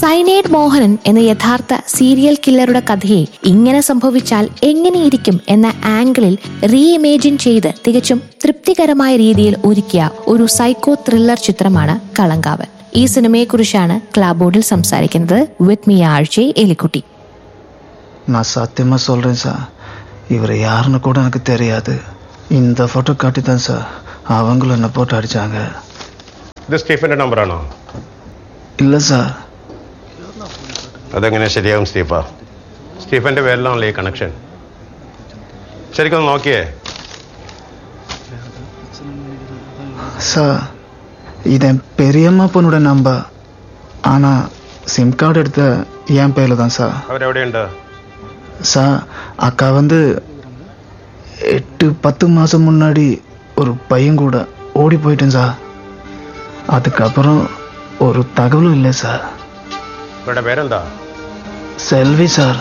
Cyanide Mohanan എന്ന യഥാർത്ഥ serial കില്ലറുടെ കഥയെ ഇങ്ങനെ സംഭവിച്ചാൽ എങ്ങനെയിരിക്കും എന്ന ആംഗിളിൽ റീഇമേജിൻ ചെയ്ത് തികച്ചും തൃപ്തികരമായ രീതിയിൽ ഒരുക്കിയ ഒരു സൈക്കോ ത്രില്ലർ ചിത്രമാണ് കളങ്കാവൻ ഈ സിനിമയെക്കുറിച്ചാണ് ക്ലാബോർഡിൽ സംസാരിക്കുന്നത് വിത്ത് മി ആഴ്ച എലിക്കുട്ടി நான் சத்தியமாக சொல்கிறேன் சார் இவர் யாருன்னு கூட எனக்கு தெரியாது இந்த ஃபோட்டோ காட்டி தான் சார் அவங்களும் என்னை போட்டு அடித்தாங்க ഇത് സ്റ്റീഫന്റെ നമ്പറാണോ இல்லை சார் അതെങ്ങനെ ശരിയാകും സ്റ്റീഫ സ്റ്റീഫന്റെ പേരിലാണല്ലോ ഈ കണക്ഷൻ ശരിക്കും നോക്കിയേ சார் இது என் பெரியம்மா பொண்ணோட நம்பர் ஆனால் சிம் கார்டு எடுத்த என் பேரில் தான் சார் അവരെവിടെയുണ്ട് சார் அக்கா வந்து எட்டு பத்து மாதம் முன்னாடி ஒரு பையன் கூட ஓடி போயிட்டேன் சார் அதுக்கப்புறம் ஒரு தகவலும் இல்லை சார் ഇവരുടെ പേരെന്താ செல்வி சார்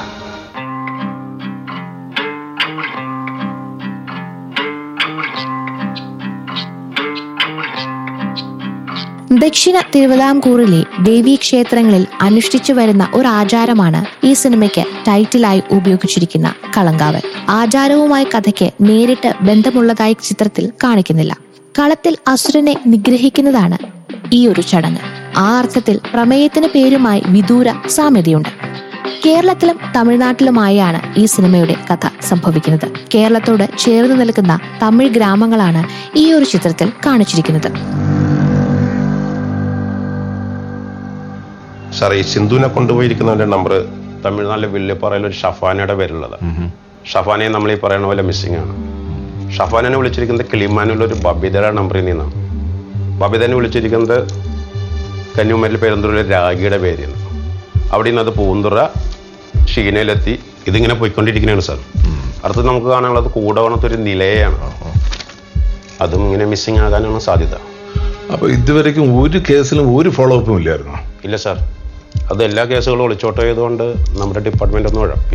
ദക്ഷിണ തിരുവിതാംകൂറിലെ ദേവീക്ഷേത്രങ്ങളിൽ അനുഷ്ഠിച്ചു വരുന്ന ഒരു ആചാരമാണ് ഈ സിനിമയ്ക്ക് ടൈറ്റിലായി ഉപയോഗിച്ചിരിക്കുന്ന കളങ്കാവൻ ആചാരവുമായി കഥയ്ക്ക് നേരിട്ട് ബന്ധമുള്ളതായി ചിത്രത്തിൽ കാണിക്കുന്നില്ല കളത്തിൽ അസുരനെ നിഗ്രഹിക്കുന്നതാണ് ഈ ഒരു ചടങ്ങ് ആ അർത്ഥത്തിൽ പ്രമേയത്തിന് പേരുമായി വിദൂര സാമ്യതയുണ്ട് കേരളത്തിലും തമിഴ്നാട്ടിലുമായാണ് ഈ സിനിമയുടെ കഥ സംഭവിക്കുന്നത് കേരളത്തോട് ചേർന്ന് നിൽക്കുന്ന തമിഴ് ഗ്രാമങ്ങളാണ് ഈ ഒരു ചിത്രത്തിൽ കാണിച്ചിരിക്കുന്നത് സാർ ഈ സിന്ധുവിനെ കൊണ്ടുപോയിരിക്കുന്നവന്റെ നമ്പർ തമിഴ്നാട്ടിലെ വില്ലുപ്പാറയിൽ ഒരു ഷഫാനയുടെ പേരുള്ളതാണ് ഷഫാനെ നമ്മൾ ഈ പറയുന്ന പോലെ മിസ്സിംഗ് ആണ് ഷഫാനെ വിളിച്ചിരിക്കുന്നത് കിളിമാനുള്ള ഒരു ബബിതയുടെ നമ്പറിൽ നിന്നാണ് ബബിതനെ വിളിച്ചിരിക്കുന്നത് കന്യാകുമാരിയിൽ പേരെന്തൂരിലെ രാഗിയുടെ പേരിൽ നിന്ന് അവിടെ നിന്ന് അത് പൂന്തുറ ഷീനയിലെത്തി ഇതിങ്ങനെ പോയിക്കൊണ്ടിരിക്കുന്നതാണ് സാർ അടുത്ത് നമുക്ക് കാണാനുള്ളത് കൂടവണത്തെ ഒരു നിലയാണ് അതും ഇങ്ങനെ മിസ്സിംഗ് ആകാനാണ് സാധ്യത അപ്പൊ ഇതുവരെയ്ക്കും ഒരു കേസിലും ഒരു ഫോളോ അപ്പും ഇല്ലായിരുന്നു ഇല്ല സാർ അത് എല്ലാ കേസുകളും ഒളിച്ചോട്ട് ചെയ്തുകൊണ്ട് നമ്മുടെ ഡിപ്പാർട്ട്മെന്റ് ഒന്ന് ഉഴപ്പി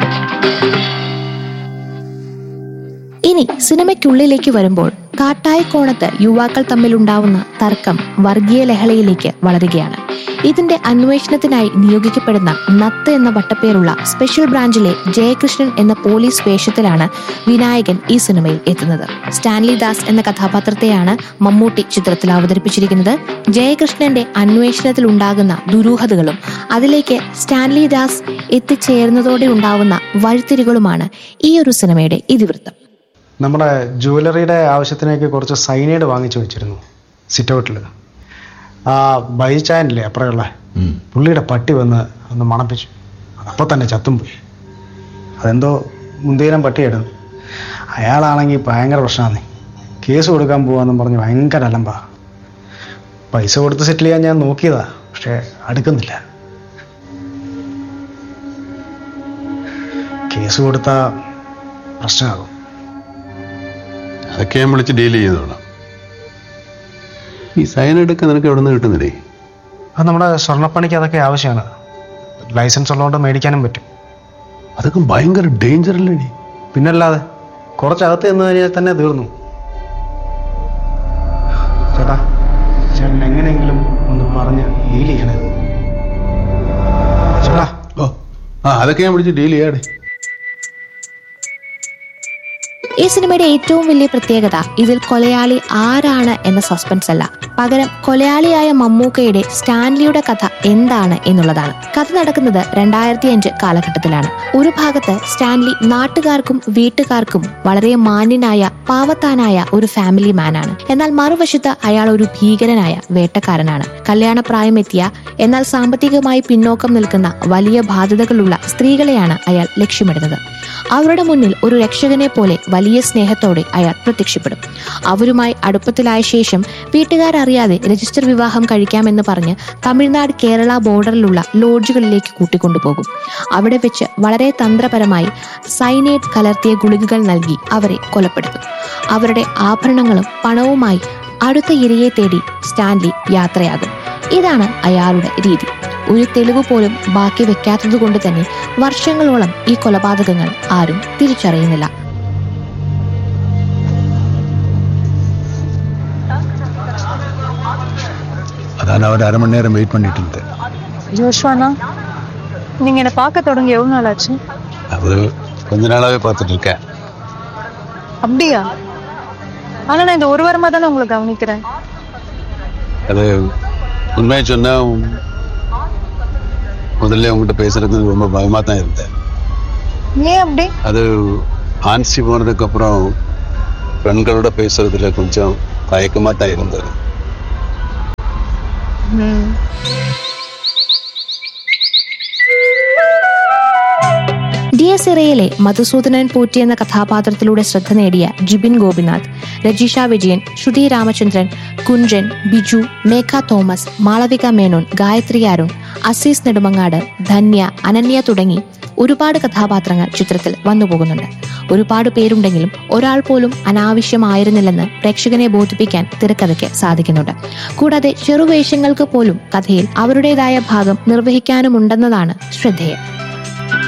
ഇനി സിനിമയ്ക്കുള്ളിലേക്ക് വരുമ്പോൾ കാട്ടായിക്കോണത്ത് യുവാക്കൾ തമ്മിലുണ്ടാവുന്ന തർക്കം വർഗീയ ലഹളയിലേക്ക് വളരുകയാണ് ഇതിന്റെ അന്വേഷണത്തിനായി നിയോഗിക്കപ്പെടുന്ന നത്ത് എന്ന വട്ടപ്പേരുള്ള സ്പെഷ്യൽ ബ്രാഞ്ചിലെ ജയകൃഷ്ണൻ എന്ന പോലീസ് വേഷത്തിലാണ് വിനായകൻ ഈ സിനിമയിൽ എത്തുന്നത് സ്റ്റാൻലി ദാസ് എന്ന കഥാപാത്രത്തെയാണ് മമ്മൂട്ടി ചിത്രത്തിൽ അവതരിപ്പിച്ചിരിക്കുന്നത് ജയകൃഷ്ണന്റെ അന്വേഷണത്തിൽ ഉണ്ടാകുന്ന ദുരൂഹതകളും അതിലേക്ക് സ്റ്റാൻലി ദാസ് എത്തിച്ചേരുന്നതോടെ ഉണ്ടാവുന്ന വഴിത്തിരികളുമാണ് ഈ ഒരു സിനിമയുടെ ഇതിവൃത്തം നമ്മുടെ ജുവലറിയുടെ ആവശ്യത്തിനൊക്കെ കുറച്ച് സൈനൈഡ് വാങ്ങിച്ചു വെച്ചിരുന്നു സിറ്റ് ഔട്ടിൽ ആ ബൈചാനില്ലേ അപ്പുറമുള്ള പുള്ളിയുടെ പട്ടി വന്ന് ഒന്ന് മണപ്പിച്ചു അപ്പോൾ തന്നെ ചത്തും പോയി അതെന്തോ മുന്തീരം പട്ടിയായിരുന്നു അയാളാണെങ്കിൽ ഭയങ്കര പ്രശ്നമാണ് കേസ് കൊടുക്കാൻ പോവാന്നും പറഞ്ഞ് ഭയങ്കര അലമ്പാ പൈസ കൊടുത്ത് സെറ്റിൽ ചെയ്യാൻ ഞാൻ നോക്കിയതാ പക്ഷേ അടുക്കുന്നില്ല കേസ് കൊടുത്താൽ പ്രശ്നമാകും അതൊക്കെ ഞാൻ വിളിച്ച് ഡീൽ ചെയ്തോളാം ഈ സൈനൈഡൊക്കെ നിനക്ക് എവിടെ നിന്ന് കിട്ടുന്നില്ലേ അത് നമ്മുടെ സ്വർണ്ണപ്പണിക്ക് അതൊക്കെ ആവശ്യമാണ് ലൈസൻസ് ഉള്ളതുകൊണ്ട് മേടിക്കാനും പറ്റും അതൊക്കെ ഭയങ്കര ഡേഞ്ചർ അല്ലേ പിന്നല്ലാതെ കുറച്ചകത്ത് നിന്ന് കഴിഞ്ഞാൽ തന്നെ തീർന്നു ചേട്ടാ ചേട്ടൻ എങ്ങനെയെങ്കിലും ഒന്ന് പറഞ്ഞ് ഡീൽ ചെയ്യണേ ചേട്ടാ ഓ ആ അതൊക്കെ ഞാൻ വിളിച്ച് ഡീൽ ചെയ്യാടെ ഈ സിനിമയുടെ ഏറ്റവും വലിയ പ്രത്യേകത ഇതിൽ കൊലയാളി ആരാണ് എന്ന സസ്പെൻസ് അല്ല പകരം കൊലയാളിയായ മമ്മൂക്കയുടെ സ്റ്റാൻലിയുടെ കഥ എന്താണ് എന്നുള്ളതാണ് കഥ നടക്കുന്നത് രണ്ടായിരത്തി അഞ്ച് കാലഘട്ടത്തിലാണ് ഒരു ഭാഗത്ത് സ്റ്റാൻലി നാട്ടുകാർക്കും വീട്ടുകാർക്കും വളരെ മാന്യനായ പാവത്താനായ ഒരു ഫാമിലി മാനാണ് എന്നാൽ മറുവശത്ത് അയാൾ ഒരു ഭീകരനായ വേട്ടക്കാരനാണ് കല്യാണപ്രായമെത്തിയ എന്നാൽ സാമ്പത്തികമായി പിന്നോക്കം നിൽക്കുന്ന വലിയ ബാധ്യതകളുള്ള സ്ത്രീകളെയാണ് അയാൾ ലക്ഷ്യമിടുന്നത് അവരുടെ മുന്നിൽ ഒരു രക്ഷകനെ പോലെ വലിയ സ്നേഹത്തോടെ അയാൾ പ്രത്യക്ഷപ്പെടും അവരുമായി അടുപ്പത്തിലായ ശേഷം വീട്ടുകാരറിയാതെ രജിസ്റ്റർ വിവാഹം കഴിക്കാമെന്ന് പറഞ്ഞ് തമിഴ്നാട് കേരള ബോർഡറിലുള്ള ലോഡ്ജുകളിലേക്ക് കൂട്ടിക്കൊണ്ടുപോകും അവിടെ വെച്ച് വളരെ തന്ത്രപരമായി സൈനേറ്റ് കലർത്തിയ ഗുളികകൾ നൽകി അവരെ കൊലപ്പെടുത്തും അവരുടെ ആഭരണങ്ങളും പണവുമായി അടുത്ത ഇരയെ തേടി സ്റ്റാൻലി യാത്രയാകും ഇതാണ് അയാളുടെ രീതി ഒരു തെളിവ് പോലും ബാക്കി വെക്കാത്തത് കൊണ്ട് തന്നെ വർഷങ്ങളോളം ഈ കൊലപാതകങ്ങൾ ആരും തിരിച്ചറിയുന്നില്ല அதான் அவர் அரை மணி நேரம் வெயிட் பண்ணிட்டு இருந்தேன் ஜோஷ்வானா நீங்க என்ன பார்க்க தொடங்கி எவ்வளவு நாள் ஆச்சு அது கொஞ்ச நாளாவே பார்த்துட்டு இருக்கேன் அப்படியா ஆனா நான் இந்த ஒரு வாரமா தானே உங்களை கவனிக்கிறேன் அது உண்மையை சொன்னா முதல்ல உங்ககிட்ட பேசுறது ரொம்ப பயமா தான் இருந்தேன் ஏன் அப்படி அது ஆன்சி போனதுக்கு அப்புறம் பெண்களோட பேசுறதுல கொஞ்சம் தயக்கமா தான் இருந்தது ம். ഡി എസ് ഇറയിലെ മധുസൂദനൻ പോറ്റി എന്ന കഥാപാത്രത്തിലൂടെ ശ്രദ്ധ നേടിയ ജിബിൻ ഗോപിനാഥ് രജിഷ വിജയൻ ശ്രുതി രാമചന്ദ്രൻ കുഞ്ചൻ ബിജു മേഘ തോമസ് മാളവിക മേനോൻ ഗായത്രി അരുൺ അസീസ് നെടുമങ്ങാട് ധന്യ അനന്യ തുടങ്ങി ഒരുപാട് കഥാപാത്രങ്ങൾ ചിത്രത്തിൽ വന്നുപോകുന്നുണ്ട് ഒരുപാട് പേരുണ്ടെങ്കിലും ഒരാൾ പോലും അനാവശ്യമായിരുന്നില്ലെന്ന് പ്രേക്ഷകനെ ബോധിപ്പിക്കാൻ തിരക്കഥയ്ക്ക് സാധിക്കുന്നുണ്ട് കൂടാതെ ചെറുവേഷങ്ങൾക്ക് പോലും കഥയിൽ അവരുടേതായ ഭാഗം നിർവഹിക്കാനുമുണ്ടെന്നതാണ് ശ്രദ്ധേയം